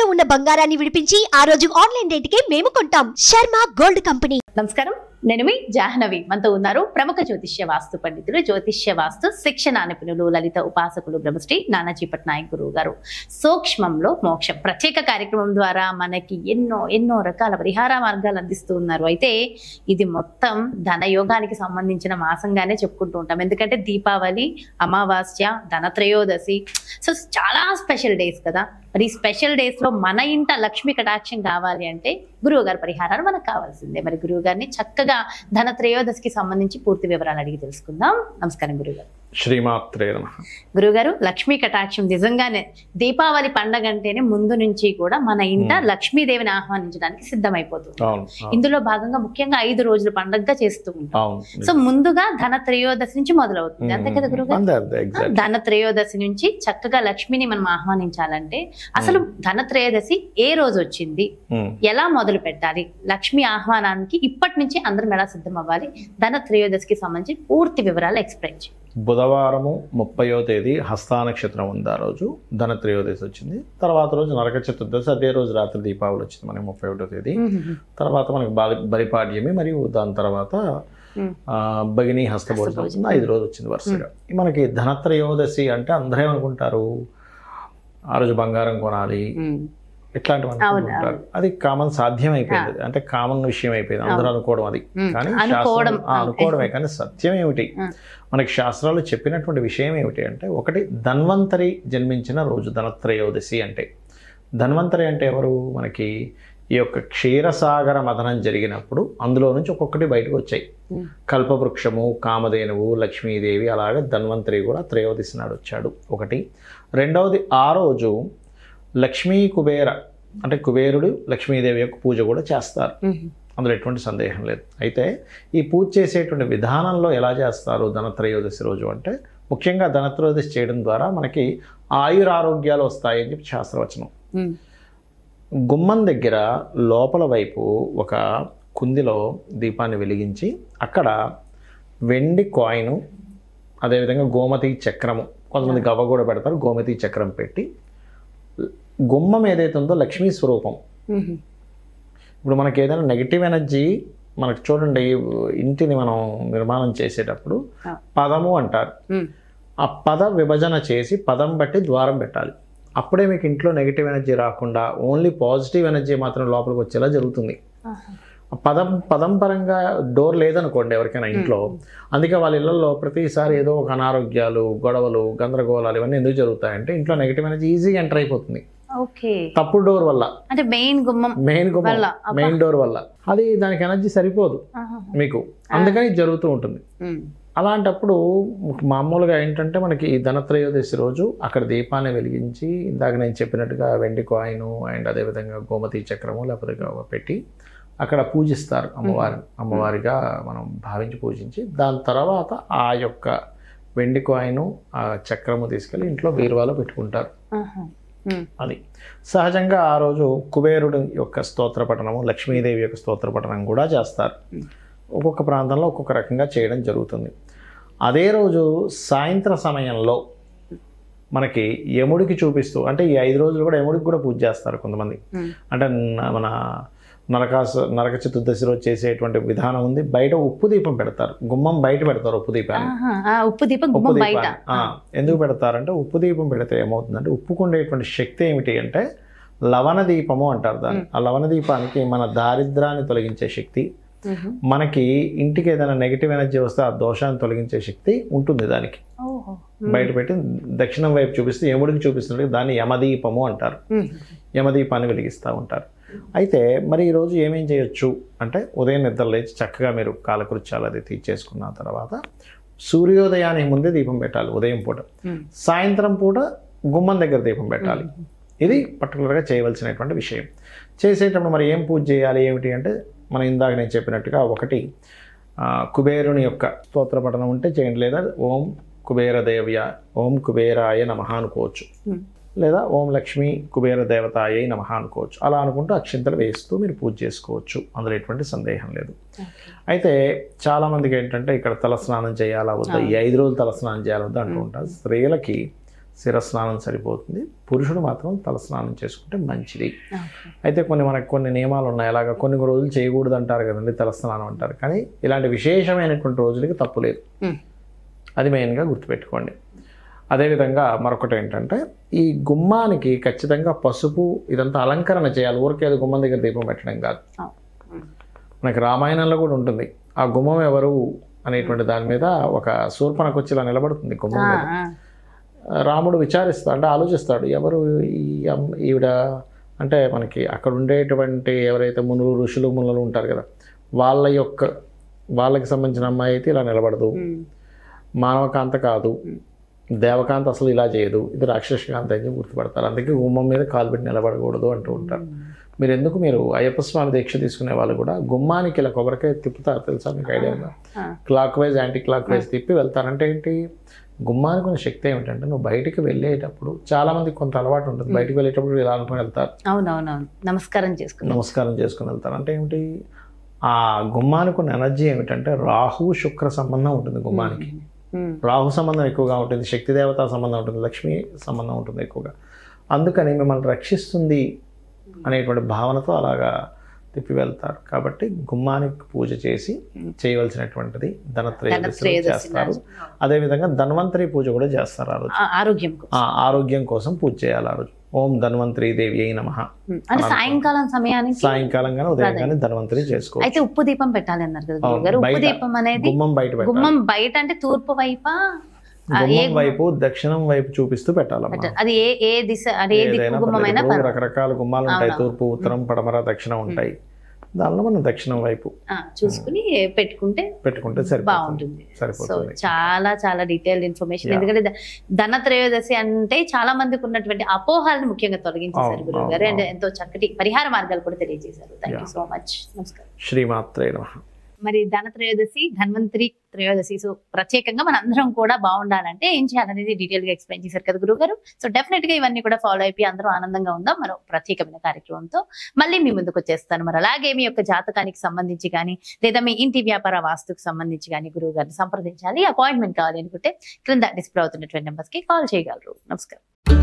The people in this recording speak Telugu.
తాకట్టులో ఉన్న బంగారాన్ని విడిపించి ఆ రోజు ఆన్లైన్ రేటుకే మేము కొంటాం శర్మ గోల్డ్ కంపెనీ నమస్కారం నేను మీ జాహ్నవి మనతో ఉన్నారు ప్రముఖ జ్యోతిష్య వాస్తు పండితులు జ్యోతిష్య వాస్తు శిక్షణ నిపుణులు లలిత ఉపాసకులు బ్రహ్మశ్రీ నానాజీ పట్నాయక్ గురువు గారు సూక్ష్మంలో మోక్షం ప్రత్యేక కార్యక్రమం ద్వారా మనకి ఎన్నో ఎన్నో రకాల పరిహార మార్గాలు అందిస్తూ ఉన్నారు అయితే ఇది మొత్తం ధనయోగానికి సంబంధించిన మాసంగానే చెప్పుకుంటూ ఉంటాం ఎందుకంటే దీపావళి అమావాస్య ధనత్రయోదశి సో చాలా స్పెషల్ డేస్ కదా మరి ఈ స్పెషల్ డేస్ లో మన ఇంట లక్ష్మీ కటాక్షం కావాలి అంటే గురువు గారి పరిహారాలు మనకు కావాల్సిందే మరి గురువు గారిని చక్కగా ధన త్రయోదశికి సంబంధించి పూర్తి వివరాలు అడిగి తెలుసుకుందాం నమస్కారం గురువు గారు శ్రీమాత్రే నమ గురువు గారు లక్ష్మీ కటాక్షం నిజంగానే దీపావళి పండగ అంటేనే ముందు నుంచి కూడా మన ఇంట Hmm. లక్ష్మీదేవిని ఆహ్వానించడానికి సిద్ధమైపోతుంది అవును అవును, ఇందులో భాగంగా ముఖ్యంగా ఐదు రోజుల పండగగా చేస్తూ ఉంటాం అవును సో ముందుగా ధన త్రయోదశి నుంచి మొదలవుతుంది అంతే కదా గురువు గారు అంతే అంతే ఎగ్జాక్ట్ ధన త్రయోదశి నుంచి చక్కగా లక్ష్మిని మనం ఆహ్వానించాలంటే అసలు ధన త్రయోదశి ఏ రోజు వచ్చింది ఎలా మొదలు పెట్టాలి లక్ష్మి ఆహ్వానానికి ఇప్పటి నుంచి అందరం ఎలా సిద్ధం అవ్వాలి ధన త్రయోదశికి సంబంధించి పూర్తి వివరాలు ఎక్స్ప్లెయిన్ చేయండి బుధవారము ముప్పయో తేదీ హస్తా నక్షత్రం ఉంది ఆ రోజు ధన త్రయోదశి వచ్చింది తర్వాత రోజు నరక చతుర్దశి అదే రోజు రాత్రి దీపావళి వచ్చింది మనకి ముప్పై ఒకటో తేదీ తర్వాత మనకి బలి బలిపాడ్యమి మరియు దాని తర్వాత మ్మ్. ఆ, భగిని హస్తభోజనం వచ్చింది ఐదు రోజు వచ్చింది వరుసగా మనకి ధనత్రయోదశి అంటే అందరూ ఏమనుకుంటారు ఆ రోజు బంగారం కొనాలి ఇట్లాంటివి అవును, అనుకుంటారు అది కామన్ సాధ్యం అయిపోయింది అంటే కామన్ విషయం అయిపోయింది అందరూ అనుకోవడం అది మ్మ్. కానీ అనుకోవడం, శాస్త్రం- ఆ, అనుకోవడమే కానీ సత్యం ఏమిటి ఆ. మనకి శాస్త్రాలు చెప్పినటువంటి విషయం ఏమిటి అంటే ఒకటి ధన్వంతరి జన్మించిన రోజు ధనత్రయోదశి అంటే ధన్వంతరి అంటే ఎవరు మనకి ఈ యొక్క క్షీరసాగర మదనం జరిగినప్పుడు అందులో నుంచి ఒక్కొక్కటి బయటకు వచ్చాయి మ్మ్. కల్పవృక్షము కామధేనువు లక్ష్మీదేవి అలాగే ధన్వంతరి కూడా త్రయోదశి నాడు వచ్చాడు ఒకటి రెండవది ఆ రోజు లక్ష్మీ కుబేర అంటే కుబేరుడు లక్ష్మీదేవి యొక్క పూజ కూడా చేస్తారు అందులో ఎటువంటి సందేహం లేదు అయితే ఈ పూజ చేసేటువంటి విధానంలో ఎలా చేస్తారు ధనత్రయోదశి రోజు అంటే ముఖ్యంగా ధనత్రయోదశి చేయడం ద్వారా మనకి ఆయురారోగ్యాలు వస్తాయని చెప్పి శాస్త్రవచనం గుమ్మం దగ్గర లోపల వైపు ఒక కుందిలో దీపాన్ని వెలిగించి అక్కడ వెండి కాయిను అదేవిధంగా గోమతి చక్రము కొంతమంది గవ్వ కూడా పెడతారు గోమతి చక్రం పెట్టి గుమ్మం ఏదైతే ఉందో లక్ష్మీ స్వరూపం ఇప్పుడు మనకి ఏదైనా నెగిటివ్ ఎనర్జీ మనకు చూడండి ఇంటిని మనం నిర్మాణం చేసేటప్పుడు ఆ. పదము అంటారు ఆ పద విభజన చేసి పదం బట్టి ద్వారం పెట్టాలి అప్పుడే మీకు ఇంట్లో నెగిటివ్ ఎనర్జీ రాకుండా ఓన్లీ పాజిటివ్ ఎనర్జీ మాత్రం లోపలికి వచ్చేలా జరుగుతుంది ఆ పదం పదం పరంగా డోర్ లేదనుకోండి ఎవరికైనా ఇంట్లో అందుకే వాళ్ళ ఇళ్లలో ప్రతిసారి ఏదో ఒక అనారోగ్యాలు గొడవలు గందరగోళాలు ఇవన్నీ ఎందుకు జరుగుతాయంటే ఇంట్లో నెగిటివ్ ఎనర్జీ ఈజీగా ఎంటర్ అయిపోతుంది ఓకే తప్పుడు డోర్ వల్ల అంటే మెయిన్ గుమ్మం మెయిన్ వల్ల, అబ్బా. మెయిన్ డోర్ వల్ల అది దానికి ఎనర్జీ సరిపోదు ఆహా. మీకు అందుకని ఇది జరుగుతూ ఉంటుంది ఉమ్. అలాంటప్పుడు మామూలుగా ఏంటంటే మనకి ఈ ధనత్రయోదశి రోజు అక్కడ దీపాన్ని వెలిగించి ఇందాక నేను చెప్పినట్టుగా వెండి కాయిన్ అండ్ అదేవిధంగా గోమతి చక్రము లేకపోతే గవ్వ పెట్టి అక్కడ పూజిస్తారు అమ్మవారిని అమ్మవారిగా మనం భావించి పూజించి దాని తర్వాత ఆ యొక్క వెండి కాయిన్ ఆ చక్రము తీసుకెళ్ళి ఇంట్లో బీరువాలో పెట్టుకుంటారు ఆహా. ఉమ్. అది సహజంగా ఆ రోజు కుబేరుడు యొక్క స్తోత్ర పఠనము లక్ష్మీదేవి యొక్క స్తోత్ర పఠనం కూడా చేస్తారు ఒక్కొక్క ప్రాంతంలో ఒక్కొక్క రకంగా చేయడం జరుగుతుంది అదే రోజు సాయంత్ర సమయంలో మనకి యముడికి చూపిస్తూ అంటే ఈ ఐదు రోజులు కూడా యముడికి కూడా పూజ చేస్తారు కొంతమంది ఉమ్. అంటే న- మన నరకాసు నరక చతుర్దశి రోజు చేసేటువంటి విధానం ఉంది బయట ఉప్పు దీపం పెడతారు గుమ్మం బయట పెడతారు ఉప్పు దీపాన్ని ఆహా. ఆ, ఉప్పు దీపం ఉప్పు గుమ్మం బయట దీపాన్ని ఆ, ఎందుకు పెడతారంటే ఉప్పు దీపం పెడితే ఏమవుతుందంటే ఉప్పుకు ఉండేటువంటి శక్తి ఏమిటి అంటే లవణ దీపము అంటారు దాన్ని ఆ లవణ దీపానికి మన దారిద్రాన్ని తొలగించే శక్తి ఉహు. మనకి ఇంటికి ఏదైనా నెగిటివ్ ఎనర్జీ వస్తే ఆ దోషాన్ని తొలగించే శక్తి ఉంటుంది దానికి ఓహో. బయట పెట్టి దక్షిణం వైపు చూపిస్తే యముడికి చూపిస్తుంటే దాన్ని యమదీపము అంటారు ఉమ్. యమదీపాన్ని వెలిగిస్తూ ఉంటారు అయితే మరి ఈరోజు ఏమేం చేయొచ్చు అంటే ఉదయం నిద్ర లేచి చక్కగా మీరు కాలకృత్యాలు అది తీర్చేసుకున్న తర్వాత సూర్యోదయానికి ముందే దీపం పెట్టాలి ఉదయం పూట ఉమ్. సాయంత్రం పూట గుమ్మం దగ్గర దీపం పెట్టాలి ఇది పర్టికులర్గా చేయవలసినటువంటి విషయం చేసేటప్పుడు మరి ఏం పూజ చేయాలి ఏమిటి అంటే మనం ఇందాక నేను చెప్పినట్టుగా ఒకటి ఆ, కుబేరుని యొక్క స్తోత్ర పఠనం ఉంటే చేయండి లేదా ఓం కుబేర దేవ్య ఓం కుబేరాయ నమః అనుకోవచ్చు ఉమ్. లేదా ఓం లక్ష్మి కుబేర దేవతాయ నమః అనుకోవచ్చు అలా అనుకుంటూ అక్షింతలు వేస్తూ మీరు పూజ చేసుకోవచ్చు అందులో ఎటువంటి సందేహం లేదు అయితే చాలామందికి ఏంటంటే ఇక్కడ తలస్నానం చేయాలా వద్దా ఈ ఐదు రోజులు తలస్నానం చేయాలా వద్దా అంటూ ఉంటారు స్త్రీలకి శిరస్నానం సరిపోతుంది పురుషుడు మాత్రం తలస్నానం చేసుకుంటే మంచిది ఓకే. అయితే కొన్ని మనకు కొన్ని నియమాలు ఉన్నాయి అలాగా కొన్ని రోజులు చేయకూడదు అంటారు కదండి తలస్నానం అంటారు కానీ ఇలాంటి విశేషమైనటువంటి రోజులకి తప్పు లేదు ఉమ్. అది మెయిన్గా గుర్తుపెట్టుకోండి అదేవిధంగా మరొకటి ఏంటంటే ఈ గుమ్మానికి ఖచ్చితంగా పసుపు ఇదంతా అలంకరణ చేయాలి ఊరికే అది గుమ్మం దగ్గర దీపం పెట్టడం కాదు ఆ. ఉమ్. మనకి రామాయణంలో కూడా ఉంటుంది ఆ గుమ్మం ఎవరు అనేటువంటి దాని మీద ఒక శూర్పణకు వచ్చి ఇలా నిలబడుతుంది గుమ్మం ఆ, మీద ఆ. రాముడు విచారిస్తాడు అంటే ఆలోచిస్తాడు ఎవరు ఈ అమ్- ఈవిడ అంటే మనకి అక్కడ ఉండేటువంటి ఎవరైతే మునులు ఋషులు మునులు ఉంటారు కదా వాళ్ళ యొక్క వాళ్ళకి సంబంధించిన అమ్మాయి అయితే ఇలా నిలబడదు ఉమ్. మానవకాంత కాదు దేవకాంత అసలు ఇలా చేయదు ఇది రాక్షసకాంత అని చెప్పి గుర్తుపడతారు అందుకే గుమ్మం మీద కాలు పెట్టి నిలబడకూడదు అంటూ ఉంటారు మీరు ఎందుకు మీరు అయ్యప్ప స్వామి దీక్ష తీసుకునే వాళ్ళు కూడా గుమ్మానికి ఇలా కొబ్బరికాయ తిప్పుతారు తెలుసా మీకు ఐడియా ఉందా ఆ. Clockwise anticlockwise తిప్పి వెళ్తారంటే ఏంటి గుమ్మానికి ఉన్న శక్తి ఏమిటంటే నువ్వు బయటికి వెళ్ళేటప్పుడు చాలా మందికి కొంత అలవాటు ఉంటుంది బయటికి వెళ్ళేటప్పుడు ఇలా అనుకుని వెళ్తారు అవునవునవును నమస్కారం చేసుకున్నాం నమస్కారం చేసుకుని వెళ్తారు అంటే ఏమిటి ఆ గుమ్మానికి ఉన్న ఎనర్జీ ఏమిటంటే రాహు శుక్ర సంబంధం ఉంటుంది గుమ్మానికి ఉమ్. రాహు సంబంధం ఎక్కువగా ఉంటుంది శక్తి దేవత సంబంధం ఉంటుంది లక్ష్మి సంబంధం ఉంటుంది ఎక్కువగా అందుకని మిమ్మల్ని రక్షిస్తుంది అనేటువంటి భావనతో అలాగా తిప్పి వెళ్తారు కాబట్టి గుమ్మానికి పూజ చేసి చేయవలసినటువంటిది ధనత్రయోదశి ధనత్రయోదశి చేస్తారు నాడు. అదేవిధంగా ధన్వంతరి పూజ కూడా చేస్తారు ఆ రోజు ఆ- ఆరోగ్యం కోసం. ఆ ఆరోగ్యం కోసం పూజ చేయాలి ఆ రోజు ఓం ధన్వంతరి దేవి అయి నమ ఉమ్. అంటే సాయంకాలం సమయానికి సాయంకాలం కానీ ఉదయం కానీ ధన్వంతరి చేసుకోవచ్చు అయితే ఉప్పు దీపం పెట్టాలి అన్నారు కదా అవును. గురువు గారు ఉప్పు బయట. దీపం అనేది గుమ్మం బయట పెట్టాలి గుమ్మం బయట అంటే తూర్పు వైపా ఆ, ఏ గుమ్మం వైపు దక్షిణం వైపు చూపిస్తూ పెట్టాలమ్మా పెట్టాలి. అది ఏ ఏ దిశ అది ఏ ఏదైనా దిక్కు గుమ్మమైనా పర్లేదు. ఇప్పుడు పర్వాలేదు. రకరకాల గుమ్మాలు ఉంటాయి అవునవును. తూర్పు ఉత్తరం పడమర దక్షిణం ఉంటాయి దానిలో మనం దక్షిణం వైపు ఆ, చూసుకుని పెట్టుకుంటే పెట్టుకుంటే సరిపోతుంది బాగుంటుంది సో సరిపోతుంది చాలా చాలా డీటెయిల్డ్ ఇన్ఫర్మేషన్ Yeah. ఎందుకంటే ద- ధన త్రయోదశి అంటే చాలా మందికి ఉన్నటువంటి అపోహాలను ముఖ్యంగా తొలగించేశారు అవును, గురువు గారు అవును, అండ్ ఎంతో చక్కటి పరిహార మార్గాలు కూడా తెలియజేశారు thank you Yeah. So much నమస్కారం శ్రీమాత్రే నమ మరి ధన త్రయోదశి ధన్వంతరి త్రయోదశి సో ప్రత్యేకంగా మన అందరం కూడా బాగుండాలంటే ఏం చేయాలనేది డీటెయిల్ గా ఎక్స్ప్లెయిన్ చేశారు కదా గురువు గారు సో డెఫినెట్ గా ఇవన్నీ కూడా ఫాలో అయిపోయి అందరూ ఆనందంగా ఉందాం మరో ప్రత్యేకమైన కార్యక్రమంతో మళ్ళీ మీ ముందుకు వచ్చేస్తాను మరి అలాగే మీ యొక్క జాతకానికి సంబంధించి కానీ లేదా మీ ఇంటి వ్యాపార వాస్తుకు సంబంధించి కానీ గురువు గారిని సంప్రదించాలి అపాయింట్మెంట్ కావాలి అనుకుంటే క్రింద డిస్ప్లే అవుతున్నటువంటి నెంబర్స్ కి కాల్ చేయగలరు నమస్కారం